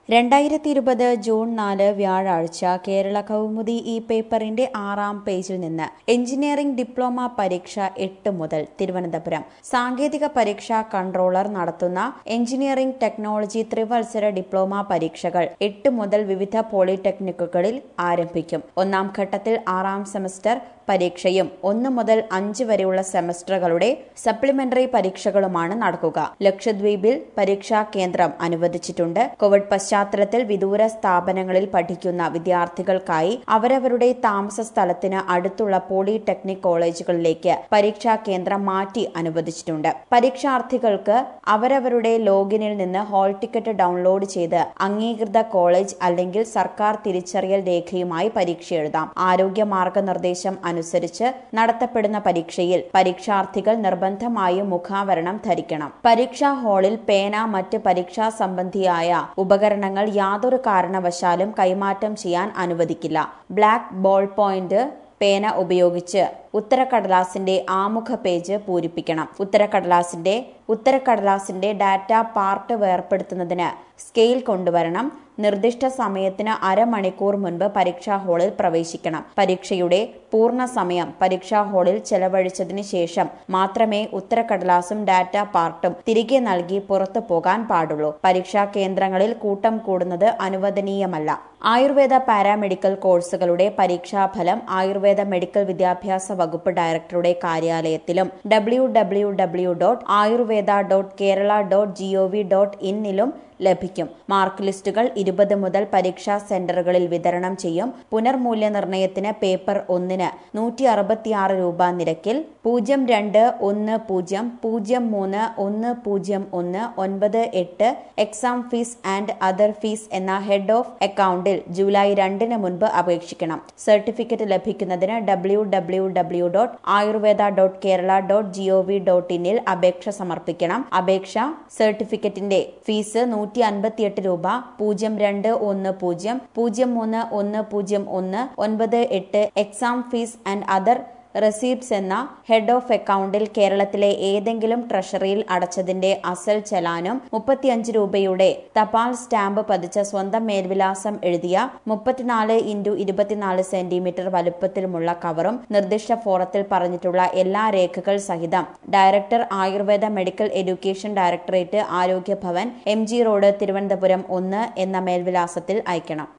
രണ്ടായിരത്തി ഇരുപത് ജൂൺ നാല് വ്യാഴാഴ്ച കേരള കൗമുദി ഈ പേപ്പറിന്റെ ആറാം പേജിൽ നിന്ന് എഞ്ചിനീയറിംഗ് ഡിപ്ലോമ പരീക്ഷ എട്ട് മുതൽ തിരുവനന്തപുരം സാങ്കേതിക പരീക്ഷാ കൺട്രോളർ നടത്തുന്ന എഞ്ചിനീയറിംഗ് ടെക്നോളജി ത്രിവത്സര ഡിപ്ലോമ പരീക്ഷകൾ എട്ട് മുതൽ വിവിധ പോളിടെക്നിക്കുകളിൽ ആരംഭിക്കും ഒന്നാം ഘട്ടത്തിൽ ആറാം സെമസ്റ്റർ പരീക്ഷയും ഒന്ന് മുതൽ അഞ്ച് വരെയുള്ള സെമസ്റ്ററുകളുടെ സപ്ലിമെന്ററി പരീക്ഷകളുമാണ് നടക്കുക ലക്ഷദ്വീപിൽ പരീക്ഷാ കേന്ദ്രം അനുവദിച്ചിട്ടുണ്ട് കോവിഡ് പശ്ചാത്തലത്തിൽ വിദൂര സ്ഥാപനങ്ങളിൽ പഠിക്കുന്ന വിദ്യാർത്ഥികൾക്കായി അവരവരുടെ താമസ സ്ഥലത്തിന് അടുത്തുള്ള പോളിടെക്നിക് കോളേജുകളിലേക്ക് പരീക്ഷാ കേന്ദ്രം മാറ്റി അനുവദിച്ചിട്ടുണ്ട് പരീക്ഷാർത്ഥികൾക്ക് അവരവരുടെ ലോഗിനിൽ നിന്ന് ഹാൾ ടിക്കറ്റ് ഡൗൺലോഡ് ചെയ്ത് അംഗീകൃത കോളേജ് അല്ലെങ്കിൽ സർക്കാർ തിരിച്ചറിയൽ രേഖയുമായി പരീക്ഷ എഴുതാം ആരോഗ്യ മാർഗനിർദ്ദേശം അനുസരിച്ച് നടത്തപ്പെടുന്ന പരീക്ഷയിൽ പരീക്ഷാർത്ഥികൾ നിർബന്ധമായും മുഖാവരണം ധരിക്കണം പരീക്ഷാ ഹാളിൽ പേന മറ്റ് പരീക്ഷാ സംബന്ധിയായ ഉപകരണങ്ങൾ യാതൊരു കാരണവശാലും കൈമാറ്റം ചെയ്യാൻ അനുവദിക്കില്ല ബ്ലാക്ക് ബോൾ പോയിന്റ് പേന ഉപയോഗിച്ച് ഉത്തരക്കടലാസിന്റെ ആമുഖ പേജ് പൂരിപ്പിക്കണം ഉത്തരക്കടലാസിന്റെ ഉത്തരക്കടലാസിന്റെ ഡാറ്റ പാർട്ട് വേർപ്പെടുത്തുന്നതിന് സ്കെയിൽ കൊണ്ടുവരണം നിർദ്ദിഷ്ട സമയത്തിന് അരമണിക്കൂർ മുൻപ് പരീക്ഷാ ഹാളിൽ പ്രവേശിക്കണം പരീക്ഷയുടെ പൂർണ്ണ സമയം പരീക്ഷാ ഹാളിൽ ചെലവഴിച്ചതിന് ശേഷം മാത്രമേ ഉത്തരക്കടലാസും ഡാറ്റ പാർട്ടും തിരികെ നൽകി പുറത്തു പോകാൻ പാടുള്ളൂ പരീക്ഷാ കേന്ദ്രങ്ങളിൽ കൂട്ടം കൂടുന്നത് അനുവദനീയമല്ല ആയുർവേദ പാരാമെഡിക്കൽ കോഴ്സുകളുടെ പരീക്ഷാഫലം ആയുർവേദ മെഡിക്കൽ വിദ്യാഭ്യാസ വകുപ്പ് ഡയറക്ടറുടെ കാര്യാലയത്തിലും W W W dot Ayurveda dot Kerala dot GOV dot ഇന്നിലും ലഭിക്കും മാർക്ക് ലിസ്റ്റുകൾ ഇരുപത് മുതൽ പരീക്ഷാ സെന്ററുകളിൽ വിതരണം ചെയ്യും പുനർമൂല്യനിർണ്ണയത്തിന് പേപ്പർ ഒന്നിന് നൂറ്റി അറുപത്തിയാറ് രൂപ നിരക്കിൽ പൂജ്യം രണ്ട് ഒന്ന് പൂജ്യം പൂജ്യം മൂന്ന് ഒന്ന് പൂജ്യം ഒന്ന് ഒൻപത് എട്ട് exam fees and other fees എന്ന ഹെഡ് ഓഫ് അക്കൗണ്ടിൽ ജൂലൈ രണ്ടിന് മുൻപ് അപേക്ഷിക്കണം സർട്ടിഫിക്കറ്റ് ലഭിക്കുന്നതിന് W W W dot Ayurveda dot Kerala dot GOV dot ഇന്നിൽ അപേക്ഷ സമർപ്പിക്കണം അപേക്ഷ സർട്ടിഫിക്കറ്റിന്റെ ഫീസ് നൂറ്റി അൻപത്തിയെട്ട് രൂപ പൂജ്യം രണ്ട് ഒന്ന് പൂജ്യം പൂജ്യം മൂന്ന് ഒന്ന് പൂജ്യം ഒന്ന് ഒൻപത് എട്ട് exam fees and other receipts എന്ന ഹെഡ് ഓഫ് അക്കൗണ്ടിൽ കേരളത്തിലെ ഏതെങ്കിലും ട്രഷറിയിൽ അടച്ചതിന്റെ അസൽ ചെലാനും മുപ്പത്തിയഞ്ച് രൂപയുടെ തപാൽ സ്റ്റാമ്പ് പതിച്ച സ്വന്തം മേൽവിലാസം എഴുതിയ മുപ്പത്തിനാല് ഇൻറ്റു ഇരുപത്തിനാല് സെന്റിമീറ്റർ വലുപ്പത്തിലുമുള്ള കവറും നിർദ്ദിഷ്ട ഫോറത്തിൽ പറഞ്ഞിട്ടുള്ള എല്ലാ രേഖകൾ സഹിതം director Ayurveda medical education directorate Arogya Bhavan M G road Thiruvananthapuram ഒന്ന് എന്ന മേൽവിലാസത്തിൽ അയക്കണം